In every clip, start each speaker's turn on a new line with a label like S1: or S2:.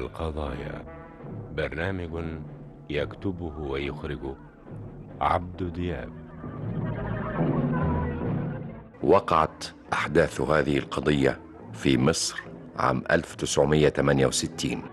S1: القضايا برنامج يكتبه ويخرجه عبد دياب
S2: وقعت أحداث هذه القضية في مصر عام 1968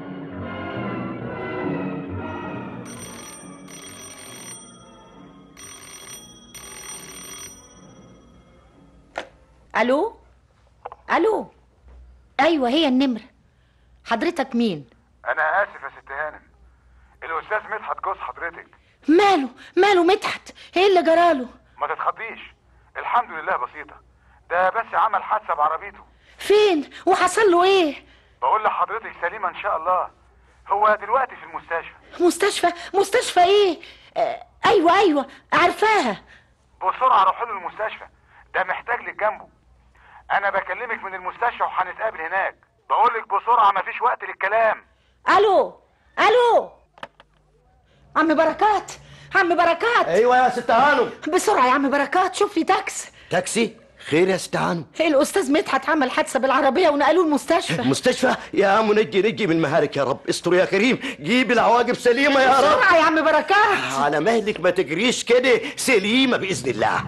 S3: الو الو ايوه هي النمره حضرتك مين
S4: انا اسف يا ست هانم الاستاذ مدحت جوز حضرتك
S3: ماله ماله مدحت ايه اللي جراله
S4: ما تتخضيش الحمد لله بسيطه ده بس عمل حادثه بعربيته
S3: فين وحصل له ايه
S4: بقول لحضرتك سليمه ان شاء الله هو دلوقتي في المستشفى
S3: مستشفى مستشفى ايه آه ايوه ايوه عارفاها
S4: بسرعه روحوا له المستشفى ده محتاج لك جنبه انا بكلمك من المستشفى وهنتقابل هناك بقول لك بسرعه مفيش وقت للكلام
S3: الو الو عم بركات عم بركات
S5: ايوه يا ست هانم
S3: بسرعه يا عم بركات شوف لي تاكس
S5: تاكسي خير يا ست هانم
S3: الاستاذ مدحت عمل حادثه بالعربيه ونقلوه المستشفى
S5: مستشفى يا منجي نجي من مهارك يا رب استر يا كريم جيب العواقب سليمه يا رب
S3: بسرعه يا عم بركات
S5: على مهلك ما تجريش كده سليمه باذن الله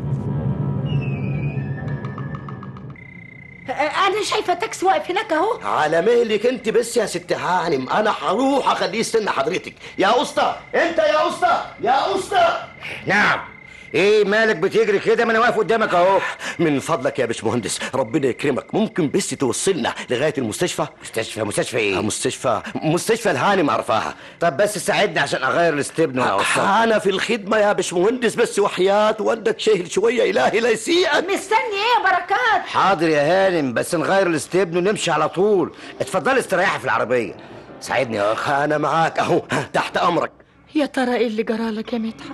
S3: انا شايفه تاكسي واقف هناك اهو
S5: على مهلك انت بس يا ست هانم انا هروح اخليه يستنى حضرتك يا اسطى انت يا اسطى يا اسطى
S6: نعم ايه مالك بتجري كده ما انا واقف قدامك اهو
S5: من فضلك يا باشمهندس ربنا يكرمك ممكن بس توصلنا لغايه المستشفى
S6: مستشفى مستشفى ايه
S5: مستشفى مستشفى الهانم عرفاها
S6: طب بس ساعدني عشان اغير الاستبن وانا اوصل
S5: انا في الخدمه يا باشمهندس بس وحياه والدك شهل شويه الهي لا يسيئك
S3: مستني ايه يا بركات
S6: حاضر يا هانم بس نغير الاستبن ونمشي على طول اتفضلي استريحي في العربيه ساعدني يا اخ
S5: انا معاك اهو تحت امرك
S3: يا ترى ايه اللي جرالك يا مدحت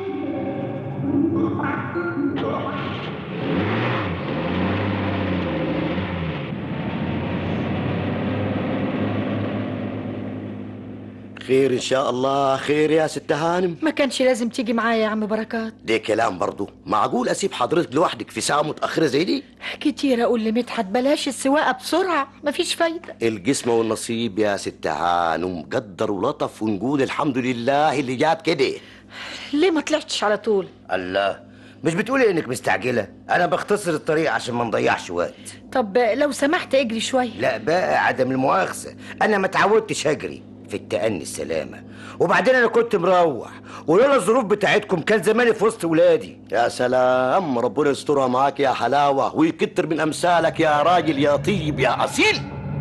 S5: خير ان شاء الله خير يا ست هانم
S3: ما كانش لازم تيجي معايا يا عم بركات
S5: ده كلام برضو معقول اسيب حضرتك لوحدك في ساعه متاخره زي دي
S3: كتير اقول لمدحت بلاش السواقه بسرعه مفيش فايده
S5: الجسم والنصيب يا ست هانم قدر ولطف ونقول الحمد لله اللي جات كده
S3: ليه ما طلعتش على طول
S6: الله مش بتقولي انك مستعجله انا بختصر الطريق عشان ما نضيعش وقت
S3: طب لو سمحت اجري شويه
S6: لا بقى عدم المؤاخذه انا ما اتعودتش اجري في التأني السلامة وبعدين أنا كنت مروح ولولا الظروف بتاعتكم كان زماني في وسط ولادي
S5: يا سلام ربنا يسترها معاك يا حلاوة ويكتر من أمثالك يا راجل يا طيب يا أصيل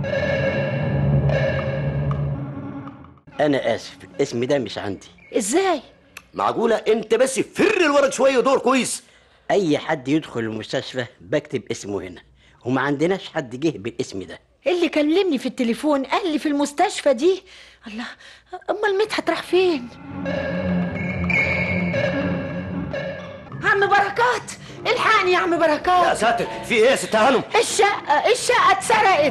S7: أنا آسف الاسم ده مش عندي
S3: ازاي
S5: معقولة أنت بس فر الورق شوية دور كويس
S7: أي حد يدخل المستشفى بكتب اسمه هنا وما عندناش حد جه بالاسم ده
S3: اللي كلمني في التليفون قال لي في المستشفى دي الله امال مدحت راح فين عم بركات الحقني يا عم بركات
S5: يا ساتر في ايه يا ست هانم
S3: الشقه الشقه اتسرقت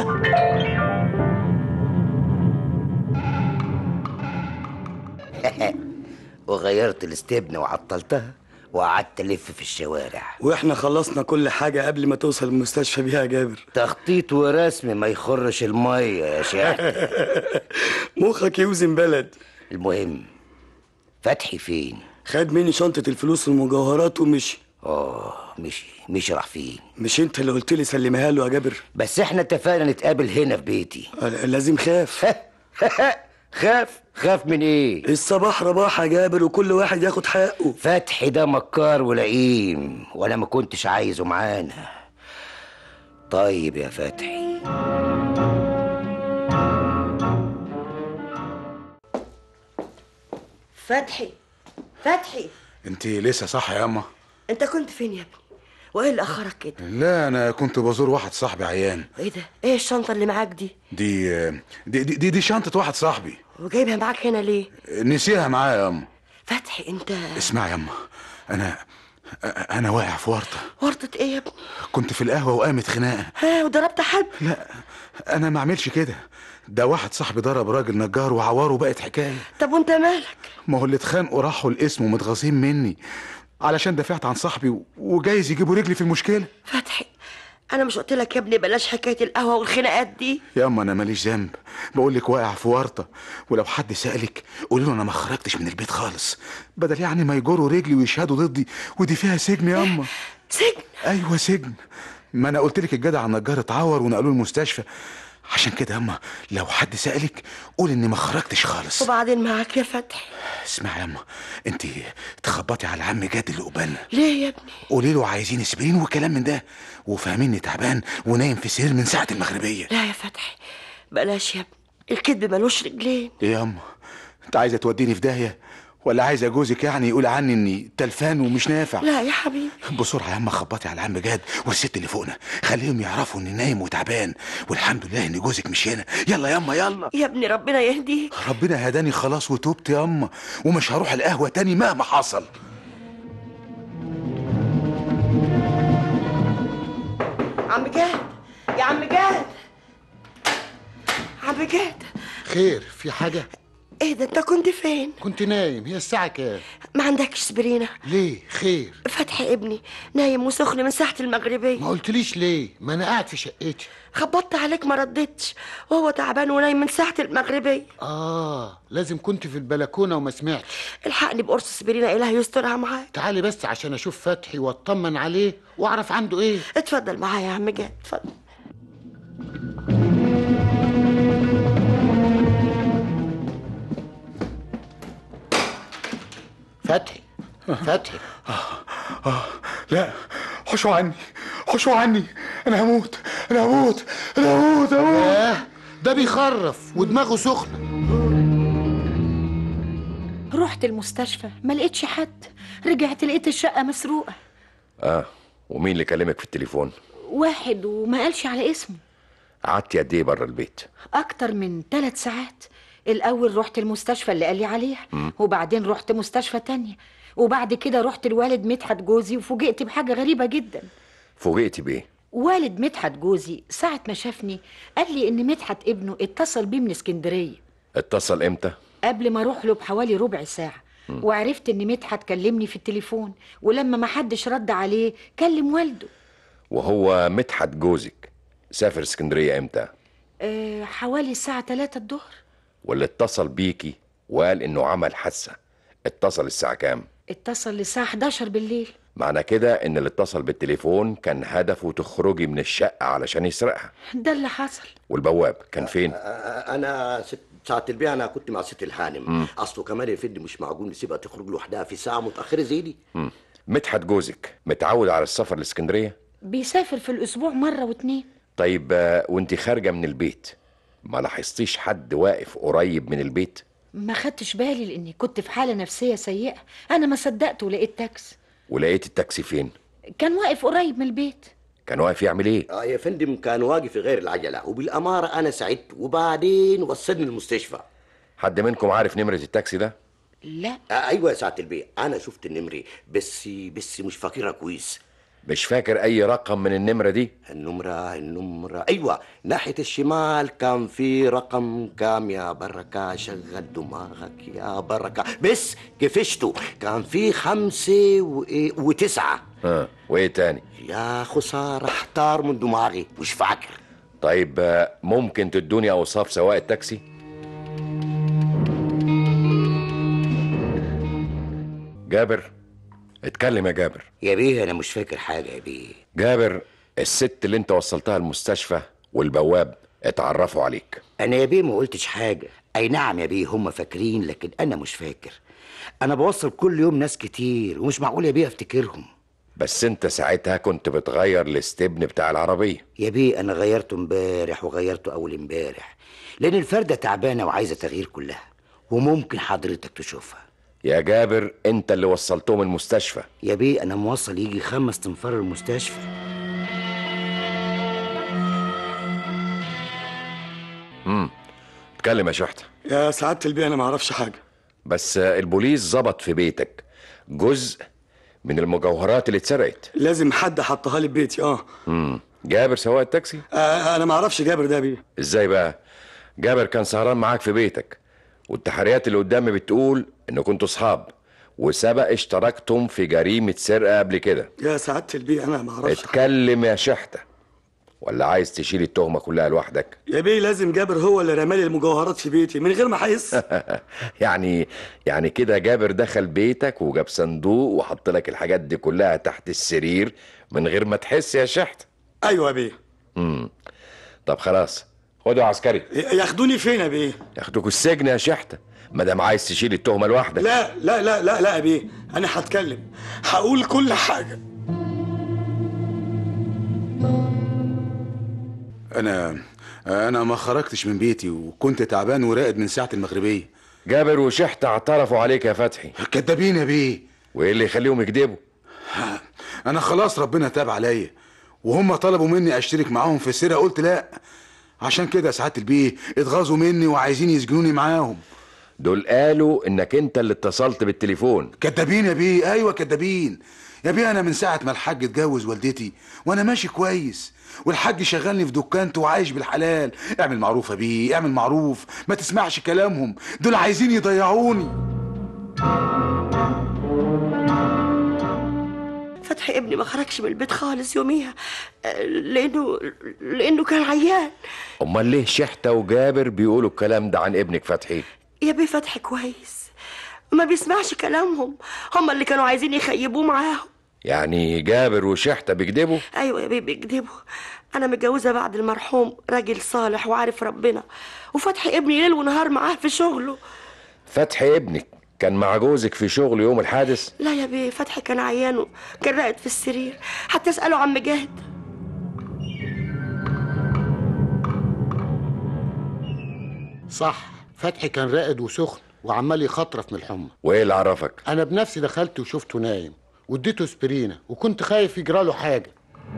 S6: وغيرت الاستبن وعطلتها وقعدت الف في الشوارع
S8: واحنا خلصنا كل حاجة قبل ما توصل المستشفى بيها يا جابر
S6: تخطيط ورسم ما يخرش المية يا شيخ
S8: مخك يوزن بلد
S6: المهم فتحي فين
S8: خد مني شنطة الفلوس والمجوهرات ومشي
S6: اه مشي مشي راح فين
S8: مش انت اللي قلت لي سلمها له يا جابر
S6: بس احنا اتفقنا نتقابل هنا في بيتي
S8: لازم خاف
S6: خاف خاف من ايه
S8: الصباح رباح يا جابر وكل واحد ياخد حقه
S6: فتحي ده مكار ولئيم وانا ما كنتش عايزه معانا طيب يا فتحي
S9: فتحي فتحي
S4: انت لسه صح يا اما
S9: انت كنت فين يا ابني وايه اللي اخرك كده
S4: لا انا كنت بزور واحد صاحبي عيان
S9: ايه ده ايه الشنطه اللي معاك دي
S4: دي دي دي, دي, دي شنطه واحد صاحبي
S9: وجايبها معاك هنا ليه
S4: نسيها معايا يا اما
S9: فتحي انت
S4: اسمع يا اما انا انا واقع في ورطه
S9: ورطه ايه يا ابني
S4: كنت في القهوه وقامت خناقه
S9: ها وضربت حد
S4: لا انا ما اعملش كده ده واحد صاحبي ضرب راجل نجار وعواره بقت حكايه
S9: طب وانت مالك
S4: ما هو اللي اتخانقوا راحوا الاسم ومتغاظين مني علشان دافعت عن صاحبي وجايز يجيبوا رجلي في المشكله
S9: فتحي انا مش قلت لك يا ابني بلاش حكايه القهوه والخناقات دي
S10: يا اما انا ماليش ذنب بقول لك واقع في ورطه ولو حد سالك قولي له انا ما خرجتش من البيت خالص بدل يعني ما يجروا رجلي ويشهدوا ضدي ودي فيها سجن يا اما
S9: سجن
S10: ايوه سجن ما انا قلت لك الجدع النجار اتعور ونقلوه المستشفى عشان كده يا اما لو حد سالك قول اني ما خرجتش خالص
S9: وبعدين معاك يا فتحي
S10: اسمعي يا اما انت تخبطي على عم جاد اللي قبالنا
S9: ليه يا ابني
S10: قولي له عايزين اسبرين وكلام من ده وفاهميني تعبان ونايم في سرير من ساعه المغربيه
S9: لا يا فتحي بلاش يا ابني الكذب ملوش رجلين
S10: ايه يا اما انت عايزه توديني في داهيه ولا عايزه جوزك يعني يقول عني اني تلفان ومش نافع
S9: لا يا حبيبي
S10: بسرعه يا اما خبطي على عم جاد والست اللي فوقنا خليهم يعرفوا اني نايم وتعبان والحمد لله ان جوزك مش هنا يلا يا اما يلا
S9: يا ابني ربنا يهديك
S10: ربنا هداني خلاص وتوبت يا اما ومش هروح القهوه تاني مهما حصل
S9: عم جاد يا عم جاد عم جاد
S11: خير في حاجة؟
S9: ايه ده انت كنت فين
S11: كنت نايم هي الساعة كام؟
S9: ما عندكش سبرينة
S11: ليه؟ خير
S9: فتحي ابني نايم وسخن من ساعة المغربية
S11: ما قلتليش ليه؟ ما أنا قاعد في شقتي
S9: خبطت عليك ما ردتش وهو تعبان ونايم من ساعة المغربية
S11: آه لازم كنت في البلكونة وما سمعتش
S9: الحقني بقرص سبرينة إله يسترها معاك
S11: تعالي بس عشان أشوف فتحي وأطمن عليه وأعرف عنده إيه
S9: اتفضل معايا يا عم جاد اتفضل
S11: فتحي فتحي
S10: آه لا حشوا عني حشوا عني انا هموت انا هموت انا هموت هموت
S11: آه ده بيخرف ودماغه سخنة
S3: رحت المستشفى ما لقيتش حد رجعت لقيت الشقة مسروقة
S2: اه ومين اللي كلمك في التليفون
S3: واحد وما قالش على اسمه
S2: قعدتي قد ايه بره البيت
S3: أكتر من ثلاث ساعات الأول رحت المستشفى اللي قال لي عليها وبعدين رحت مستشفى تانية وبعد كده رحت لوالد مدحت جوزي وفوجئت بحاجة غريبة جدا
S2: فوجئتي بايه
S3: والد مدحت جوزي ساعة ما شافني قال لي إن مدحت ابنه اتصل بيه من اسكندرية
S2: اتصل امتى
S3: قبل ما اروح له بحوالي ربع ساعة وعرفت ان مدحت كلمني في التليفون ولما ما حدش رد عليه كلم والده
S2: وهو مدحت جوزك سافر اسكندريه امتى
S3: أه حوالي الساعة 3 الظهر
S2: واللي اتصل بيكي وقال انه عمل حادثه اتصل الساعه كام
S3: اتصل للساعة 11 بالليل
S2: معنى كده ان اللي اتصل بالتليفون كان هدفه تخرجي من الشقه علشان يسرقها
S3: ده اللي حصل
S2: والبواب كان فين
S5: انا ست ساعة البيع انا كنت مع ست الحانم اصله كمان الفد مش معقول نسيبها تخرج لوحدها في ساعة متأخرة زي دي
S2: مم. مدحت جوزك متعود على السفر لاسكندريه
S3: بيسافر في الأسبوع مرة واتنين
S2: طيب آه، وانت خارجه من البيت ما لاحظتيش حد واقف قريب من البيت
S3: ما خدتش بالي لاني كنت في حالة نفسية سيئة انا ما صدقت ولقيت تاكس
S2: ولقيت التاكسي فين
S3: كان واقف قريب من البيت
S2: كان واقف يعمل ايه
S5: اه يا فندم كان واقف في غير العجلة وبالأمارة أنا سعدت وبعدين وصلني المستشفى
S2: حد منكم عارف نمره التاكسي ده
S3: لا
S5: آه أيوة يا ساعة البيع أنا شفت النمرة بس بس مش فاكرها كويس
S2: مش فاكر اي رقم من النمره دي
S5: النمرة النمرة أيوة ناحية الشمال كان في رقم كام يا بركة شغل دماغك يا بركة بس كفشته كان في خمسة وإيه وتسعة
S2: ها وايه تاني
S5: يا خسارة احتار من دماغي مش فاكر
S2: طيب آه، ممكن تدوني اوصاف سواق التاكسي جابر اتكلم يا جابر
S6: يا بيه انا مش فاكر حاجه يا بيه
S2: جابر الست اللي انت وصلتها المستشفى والبواب اتعرفوا عليك
S6: انا يا بيه ما قلتش حاجه اي نعم يا بيه هم فاكرين لكن انا مش فاكر انا بوصل كل يوم ناس كتير ومش معقول يا بيه افتكرهم
S2: بس انت ساعتها كنت بتغير الاستبن بتاع العربية
S6: يا بيه انا غيرته امبارح وغيرته اول امبارح لان الفرده تعبانه وعايزه تغيير كلها وممكن حضرتك تشوفها
S2: يا جابر انت اللي وصلتهم المستشفى
S6: يا بيه انا موصل يجي خمس تنفار المستشفى
S2: امم اتكلم يا شحتة
S8: يا سعادة البيه انا ما اعرفش حاجه
S2: بس البوليس ظبط في بيتك جزء من المجوهرات اللي اتسرقت
S8: لازم حد حطها لي ببيتي اه
S2: امم جابر سواق التاكسي
S8: آه، انا ما اعرفش جابر ده يا بيه
S2: ازاي بقى جابر كان سهران معاك في بيتك والتحريات اللي قدامي بتقول ان كنتوا اصحاب وسبق اشتركتم في جريمة سرقة قبل كده
S8: يا سعادة البيه انا ما اعرفش حاجة.
S2: اتكلم يا شحتة ولا عايز تشيل التهمة كلها لوحدك
S8: يا بيه لازم جابر هو اللي رمالي المجوهرات في بيتي من غير ما احس
S2: يعني يعني كده جابر دخل بيتك وجاب صندوق وحط لك الحاجات دي كلها تحت السرير من غير ما تحس يا شحت
S8: ايوه يا بيه
S2: امم طب خلاص خدوا يا عسكري
S8: ياخدوني فين يا بيه
S2: ياخدوكوا السجن يا شحتة ما دام عايز تشيل التهمة لوحدك
S8: لا لا لا لا لا يا بيه انا هتكلم هقول كل حاجه
S10: انا انا ما خرجتش من بيتي وكنت تعبان وراقد من ساعه المغربيه
S2: جابر وشحتة اعترفوا عليك يا فتحي
S10: كدابين يا بيه
S2: وايه اللي يخليهم يكذبوا
S10: انا خلاص ربنا تاب عليا وهم طلبوا مني اشترك معاهم في السرقه قلت لا عشان كده ساعات البيه اتغاظوا مني وعايزين يسجنوني معاهم
S2: دول قالوا انك انت اللي اتصلت بالتليفون
S10: كدابين يا بيه ايوه كدابين يا بيه انا من ساعه ما الحاج اتجوز والدتي وانا ماشي كويس والحاج شغلني في دكانته وعايش بالحلال اعمل معروف يا بيه اعمل معروف ما تسمعش كلامهم دول عايزين يضيعوني
S9: فتحي ابني ما خرجش من البيت خالص يوميها آه، لانه لانه كان عيان
S2: امال ليه شحتة وجابر بيقولوا الكلام ده عن ابنك فتحي
S9: يا بيه فتحي كويس ما بيسمعش كلامهم هم اللي كانوا عايزين يخيبوه معاهم
S2: يعني جابر وشحتة بيكذبوا
S9: ايوه يا بيه بيكذبوا انا متجوزه بعد المرحوم راجل صالح وعارف ربنا وفتحي ابني ليل ونهار معاه في شغله
S2: فتحي ابنك كان مع جوزك في شغل يوم الحادث
S9: لا يا بيه فتحي كان عيان كان راقد في السرير حتى اساله عم جاهد
S11: صح فتحي كان راقد وسخن وعمال يخطرف من الحمى
S2: وايه اللي عرفك
S11: انا بنفسي دخلت وشفته نايم واديته سبرينة وكنت خايف يجرى له حاجه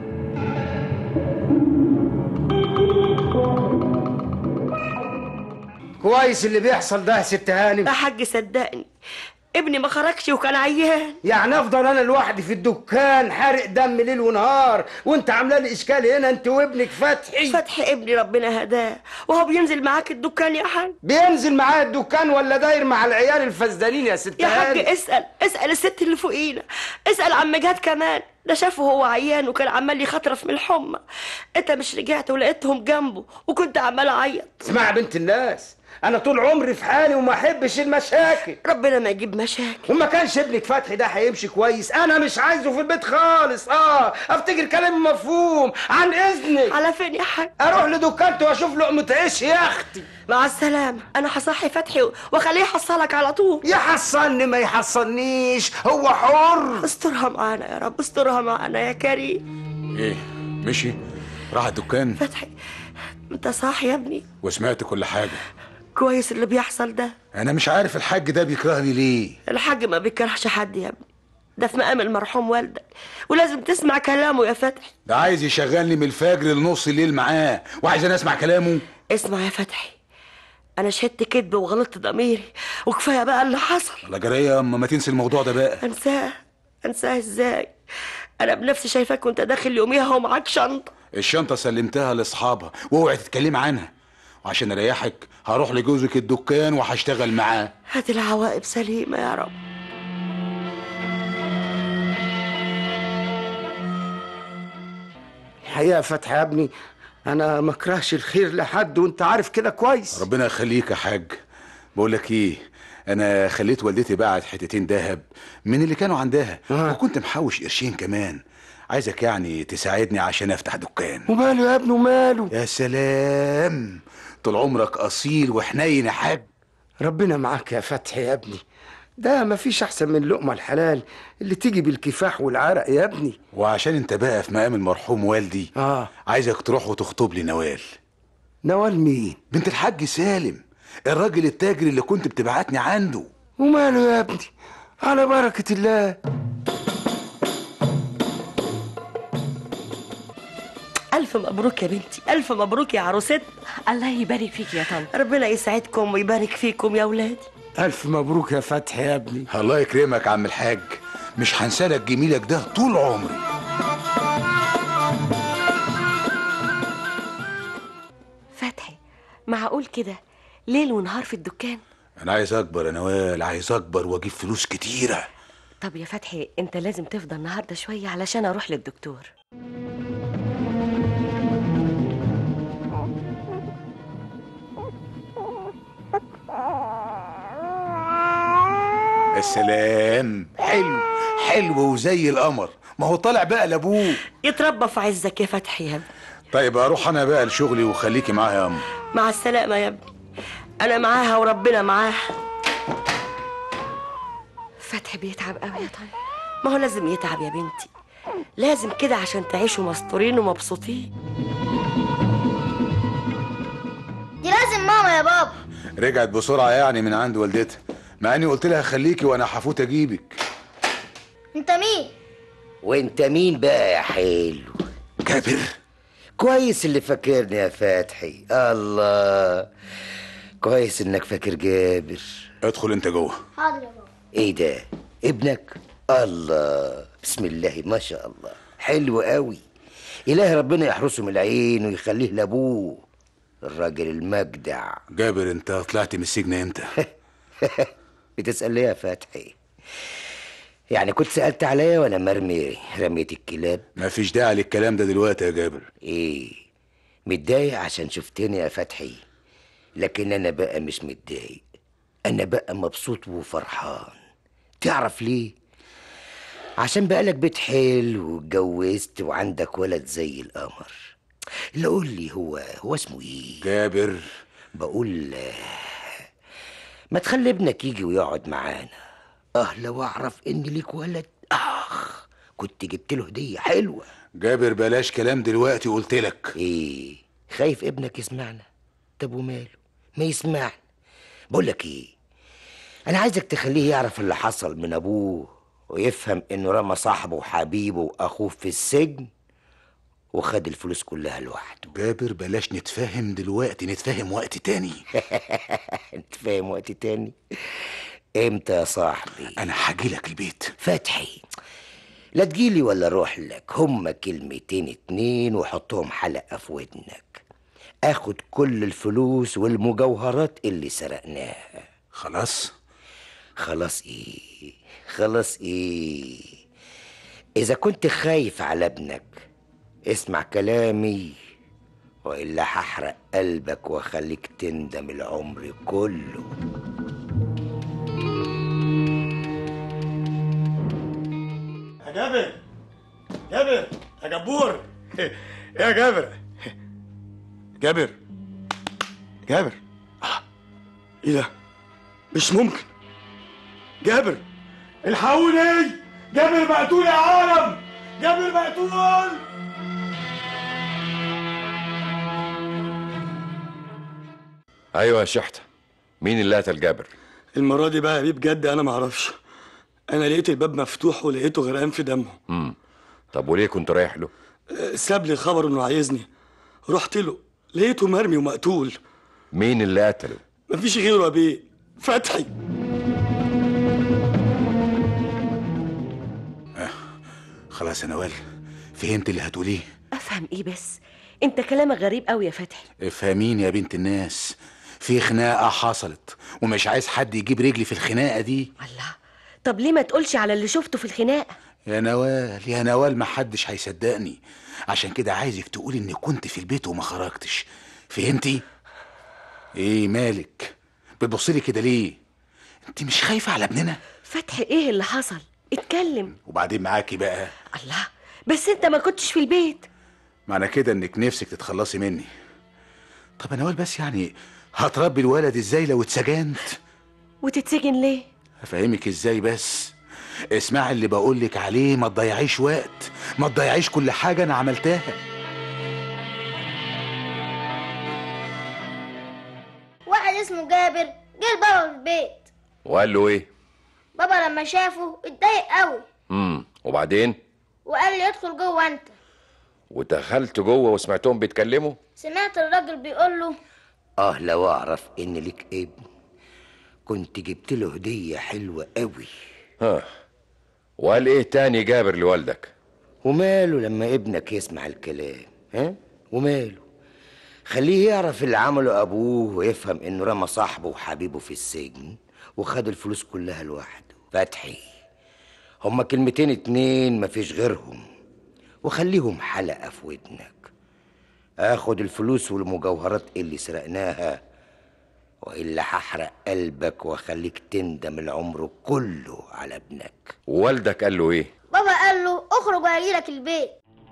S6: كويس اللي بيحصل ده يا ست هانم
S9: يا حاج صدقني ابني ما خرجش وكان عيان
S6: يعني افضل انا لوحدي في الدكان حارق دم ليل ونهار وانت عامله لي اشكال هنا انت وابنك فتحي
S9: فتحي ابني ربنا هداه وهو بينزل معاك الدكان يا حاج
S6: بينزل معايا الدكان ولا داير مع العيال الفزدانين يا ست
S9: يا حاج
S6: هانم
S9: اسال اسال الست اللي فوقينا اسال عم جهاد كمان ده شافه هو عيان وكان عمال يخطرف من الحمى انت مش رجعت ولقيتهم جنبه وكنت عمال اعيط
S6: اسمع يا بنت الناس انا طول عمري في حالي وما احبش المشاكل
S9: ربنا ما يجيب مشاكل
S6: وما كانش ابنك فتحي ده هيمشي كويس انا مش عايزه في البيت خالص اه افتكر كلامي مفهوم عن اذنك
S9: على فين يا حاج
S6: اروح لدكانته واشوف لقمه عيش يا اختي
S9: مع السلامة أنا هصحي فتحي واخليه يحصلك على طول
S6: يحصلني ما يحصلنيش هو حر
S9: استرها معانا يا رب استرها معانا يا كريم
S10: ايه مشي راح الدكان
S9: فتحي انت صاحي يا ابني
S10: وسمعت كل حاجه
S9: كويس اللي بيحصل ده
S10: انا مش عارف الحاج ده بيكرهني ليه
S9: الحاج ما بيكرهش حد يا ابني ده في مقام المرحوم والدك ولازم تسمع كلامه يا فتحي
S10: ده عايز يشغلني من الفجر لنص الليل معاه وعايز انا اسمع كلامه
S9: اسمع يا فتحي انا شهدت كذب وغلطت ضميري وكفايه بقى اللي حصل
S10: الله جريه اما ما تنسي الموضوع ده بقى
S9: انساه انساه ازاي انا بنفسي شايفاك وانت داخل يوميها ومعاك شنطه
S10: الشنطه سلمتها لاصحابها واوعي تتكلمي عنها وعشان اريحك هروح لجوزك الدكان وهشتغل معاه
S9: هات العواقب سليمه يا رب
S6: الحقيقه يا فتحي يا ابني انا ما اكرهش الخير لحد وانت عارف كده كويس
S10: ربنا يخليك يا حاج بقول لك ايه انا خليت والدتي باعت حتتين دهب من اللي كانوا عندها
S6: آه.
S10: وكنت محوش قرشين كمان عايزك يعني تساعدني عشان افتح دكان
S6: وماله يا ابني وماله
S10: يا سلام طول عمرك اصيل وحنين يا حاج
S6: ربنا معاك يا فتحي يا ابني ده مفيش احسن من لقمه الحلال اللي تيجي بالكفاح والعرق يا ابني
S10: وعشان انت بقى في مقام المرحوم والدي
S6: اه
S10: عايزك تروح وتخطب لي نوال
S6: نوال مين
S10: بنت الحاج سالم الراجل التاجر اللي كنت بتبعتني عنده
S6: وماله يا ابني على بركه الله
S9: الف مبروك يا بنتي الف مبروك يا عروستنا
S3: الله يبارك فيك يا طنط
S9: ربنا يسعدكم ويبارك فيكم يا ولادي
S6: الف مبروك يا فتحي يا ابني
S10: الله يكرمك يا عم الحاج مش هنسالك جميلك ده طول عمري
S12: فتحي معقول كده ليل ونهار في الدكان
S10: انا عايز اكبر يا نوال عايز اكبر واجيب فلوس كتيره
S12: طب يا فتحي انت لازم تفضل النهارده شويه علشان اروح للدكتور
S10: يا سلام حلو حلو وزي القمر ما هو طالع بقى لابوه
S9: يتربى في عزك يا فتحي يا ابني
S10: طيب اروح انا بقى لشغلي وخليكي معايا يا ام
S9: مع السلامة يا ابني أنا معاها وربنا معاها
S12: فتحي بيتعب قوي يا طيب
S9: ما هو لازم يتعب يا بنتي لازم كده عشان تعيشوا مستورين ومبسوطين
S13: دي لازم ماما يا بابا
S10: رجعت بسرعه يعني من عند والدتها مع اني قلت لها خليكي وانا هفوت اجيبك
S13: انت مين
S6: وانت مين بقى يا حلو
S10: جابر
S6: كويس اللي فاكرني يا فتحي الله كويس انك فاكر جابر
S10: ادخل انت جوه
S13: حاضر يا بابا
S6: ايه ده ابنك الله بسم الله ما شاء الله حلو قوي إله ربنا يحرسه من العين ويخليه لابوه الراجل المجدع
S10: جابر انت طلعت من السجن امتى
S6: بتسأل ليه يا فتحي يعني كنت سألت عليا ولا مرمي رميت الكلاب
S10: مفيش داعي للكلام ده دلوقتي يا جابر
S6: ايه متضايق عشان شفتني يا فتحي لكن انا بقى مش متضايق انا بقى مبسوط وفرحان تعرف ليه عشان بقالك بيت حلو واتجوزت وعندك ولد زي القمر اللي قول لي هو هو اسمه ايه
S10: جابر
S6: بقول آه، ما تخلي ابنك يجي ويقعد معانا اه لو اعرف ان ليك ولد اخ كنت جبت له هديه حلوه
S10: جابر بلاش كلام دلوقتي قلت لك
S6: ايه خايف ابنك يسمعنا طب وماله ما يسمعنا بقول لك ايه انا عايزك تخليه يعرف اللي حصل من ابوه ويفهم انه رمى صاحبه وحبيبه واخوه في السجن وخد الفلوس كلها لوحده
S10: جابر بلاش نتفاهم دلوقتي نتفاهم وقت تاني
S6: نتفاهم وقت تاني امتى يا صاحبي
S10: انا هجيلك البيت
S6: فتحي لا تجيلي ولا اروح لك هما كلمتين اتنين وحطهم حلقة في ودنك اخد كل الفلوس والمجوهرات اللي سرقناها
S10: خلاص
S6: خلاص ايه خلاص ايه اذا كنت خايف على ابنك اسمع كلامي والا هحرق قلبك واخليك تندم العمر كله
S8: يا جابر جابر يا جبور يا جابر جابر جابر آه، ايه ده مش ممكن جابر الحقوني جابر مقتول يا عالم جابر مقتول
S2: ايوه يا شحته مين اللي قتل جابر
S8: المرة دي بقى يا بيه بجد انا معرفش انا لقيت الباب مفتوح ولقيته غرقان في دمه
S2: امم طب وليه كنت رايح له
S8: أه، ساب لي خبر انه عايزني رحت له لقيته مرمي ومقتول
S2: مين اللي قتله
S8: مفيش غيره يا بيه فتحي
S10: خلاص يا نوال فهمت اللي هتقوليه
S12: افهم ايه بس انت كلامك غريب قوي يا فتحي
S10: افهميني يا بنت الناس في خناقه حصلت ومش عايز حد يجيب رجلي في الخناقه دي
S12: الله طب ليه ما تقولش على اللي شفته في الخناقه
S10: يا نوال يا نوال ما حدش هيصدقني عشان كده عايزك تقولي اني كنت في البيت وما خرجتش فهمتي ايه مالك بتبصلي كده ليه انت مش خايفه على ابننا
S12: فتحي ايه اللي حصل اتكلم
S10: وبعدين معاكي بقى
S12: الله بس انت ما كنتش في البيت
S10: معنى كده انك نفسك تتخلصي مني طب يا نوال بس يعني هتربي الولد ازاي لو اتسجنت
S12: وتتسجن ليه
S10: افهمك ازاي بس اسمعي اللي بقولك عليه ما تضيعيش وقت ما تضيعيش كل حاجه انا عملتها
S13: واحد اسمه جابر جه لبابا في البيت
S2: وقال له ايه
S13: بابا لما شافه اتضايق قوي
S2: امم وبعدين
S13: وقال لي ادخل جوه انت
S2: ودخلت جوه وسمعتهم بيتكلموا
S13: سمعت الراجل بيقول له
S6: اه لو اعرف ان ليك ابن كنت جبت له هديه حلوه قوي
S2: ها وقال ايه تاني جابر لوالدك
S6: وماله لما ابنك يسمع الكلام ها وماله خليه يعرف اللي عمله ابوه ويفهم انه رمى صاحبه وحبيبه في السجن وخد الفلوس كلها لوحده فتحي هما كلمتين اتنين مفيش غيرهم وخليهم حلقة في ودنك اخد الفلوس والمجوهرات اللي سرقناها وإلا هحرق قلبك وأخليك تندم العمر كله على ابنك
S2: والدك قال له ايه
S13: بابا قال له اخرج وهجيلك البيت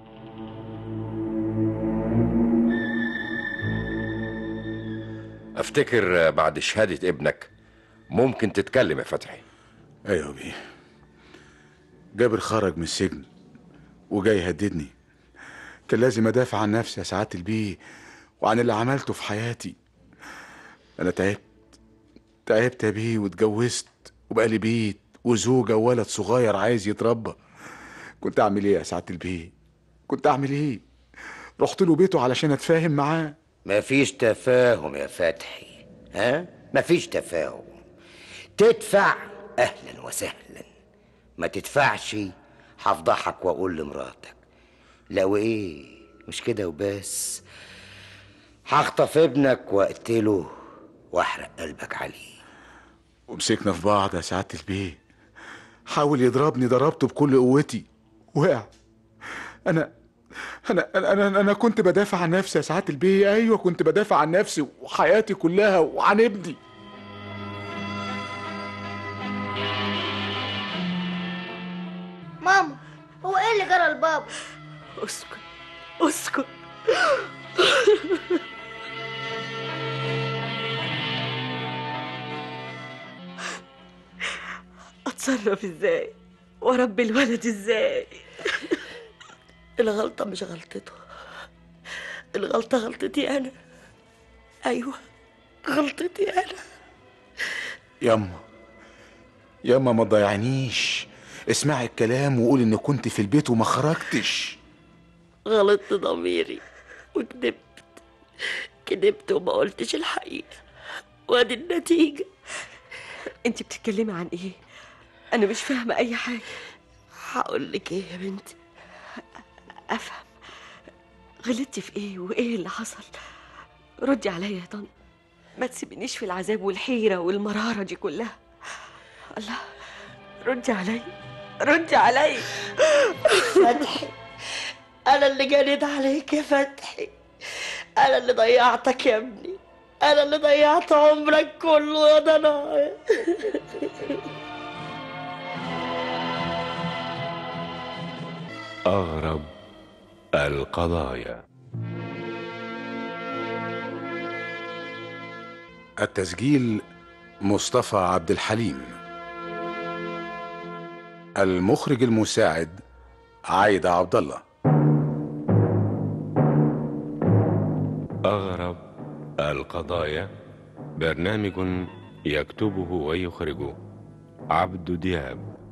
S2: افتكر بعد شهادة ابنك ممكن تتكلم يا فتحي
S10: ايوه بيه جابر خرج من السجن وجاي يهددني كان لازم ادافع عن نفسي يا سعاده البيه وعن اللي عملته في حياتي انا تعبت تعبت يا بيه واتجوزت وبقالي بيت وزوجه وولد صغير عايز يتربى كنت اعمل ايه يا سعاده البيه كنت اعمل ايه رحت له بيته علشان اتفاهم معاه
S6: مفيش تفاهم يا فتحي ها مفيش تفاهم تدفع اهلا وسهلا ما تدفعش هفضحك واقول لمراتك لا وايه مش كده وبس هخطف ابنك واقتله واحرق قلبك عليه
S10: ومسكنا في بعض يا سعاده البيه حاول يضربني ضربته بكل قوتي وقع انا انا انا انا, أنا كنت بدافع عن نفسي يا سعاده البيه ايوه كنت بدافع عن نفسي وحياتي كلها وعن ابني
S13: ماما هو ايه اللي جرى لبابا
S9: اسكت اسكت اتصرف ازاي واربي الولد ازاي الغلطة مش غلطته الغلطة غلطتي أنا أيوة غلطتي أنا
S10: ياما ياما ما تضيعنيش اسمعي الكلام وقولي ان كنت في البيت وما خرجتش
S9: غلطت ضميري وكذبت كذبت وما قلتش الحقيقة وادي النتيجة
S12: انت بتتكلمي عن ايه انا مش فاهمه اي حاجه
S9: هقول لك ايه يا بنتي
S12: افهم غلطتي في ايه وايه اللي حصل ردي عليا يا طنط ما تسيبنيش في العذاب والحيره والمراره دي كلها الله ردي عليا ردي عليا
S9: فتحي أنا اللي جنيت عليك يا فتحي أنا اللي ضيعتك يا ابني أنا اللي ضيعت عمرك كله يا ضنايا
S1: أغرب القضايا
S10: التسجيل مصطفى عبد الحليم المخرج المساعد عايدة عبد الله
S1: أغرب القضايا برنامج يكتبه ويخرجه عبد دياب